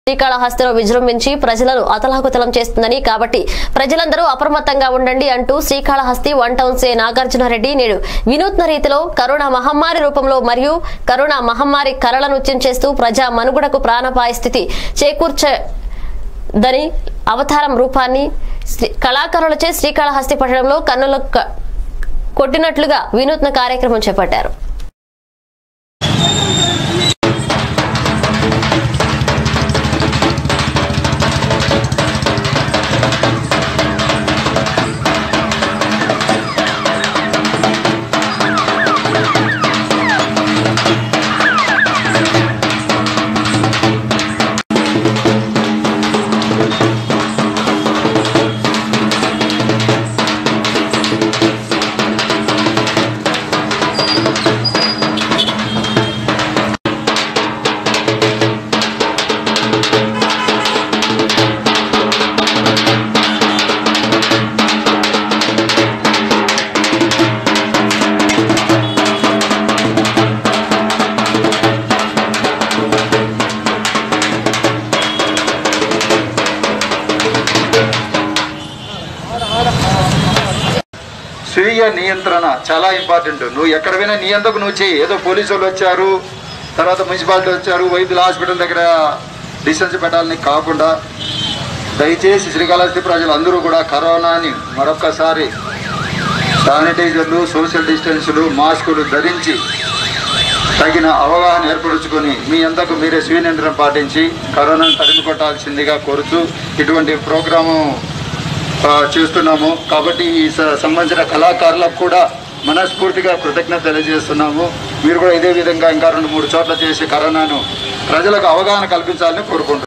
శ్రీకాళహస్తిలో విజృంభించి ప్రజలను అతలాకుతలం చేస్తుందని కాబట్టి ప్రజలందరూ అప్రమత్తంగా ఉండండి అంటూ శ్రీకాళహస్తి వన్ టౌన్ సే నాగార్జునరెడ్డి నేడు వినూత్న రీతిలో కరోనా మహమ్మారి రూపంలో మరియు కరోనా మహమ్మారి కరల నృత్యం చేస్తూ ప్రజా మనుగడకు ప్రాణపాయ స్థితి చేకూర్చదని అవతారం రూపాన్ని శ్రీ- కళాకారులచే శ్రీకాళహస్తి పట్టణంలో కన్నుల క- కొట్టినట్లుగా వినూత్న కార్యక్రమం చేపట్టారు స్వీయ నియంత్రణ చాలా ఇంపార్టెంట్ నువ్వు ఎక్కడ పోయినా నీ అంతకు నువ్వు చేయి ఏదో పోలీసు వాళ్ళు వచ్చారు తర్వాత మున్సిపాలిటీ వచ్చారు వైద్యుల హాస్పిటల్ దగ్గర డిస్టెన్స్ పెట్టాలని కాకుండా దయచేసి శ్రీకాళహస్తి ప్రజలందరూ కూడా కరోనాని మరొక్కసారి శానిటైజర్లు సోషల్ డిస్టెన్సులు మాస్కులు ధరించి తగిన అవగాహన ఏర్పరచుకొని మీ అంతకు మీరే స్వీయ నియంత్రణ పాటించి కరోనాను తరిమి కొట్టాల్సిందిగా కోరుతూ ఇటువంటి ప్రోగ్రాము ఆ, చేస్తున్నాము కాబట్టి ఈ స- సంబంధించిన కళాకారులకు కూడా మనస్ఫూర్తిగా కృతజ్ఞత తెలియజేస్తున్నాము మీరు కూడా ఇదే విధంగా ఇంకా రెండు మూడు చోట్ల చేసి కరోనాను ప్రజలకు అవగాహన కల్పించాలని కోరుకుంటున్నాను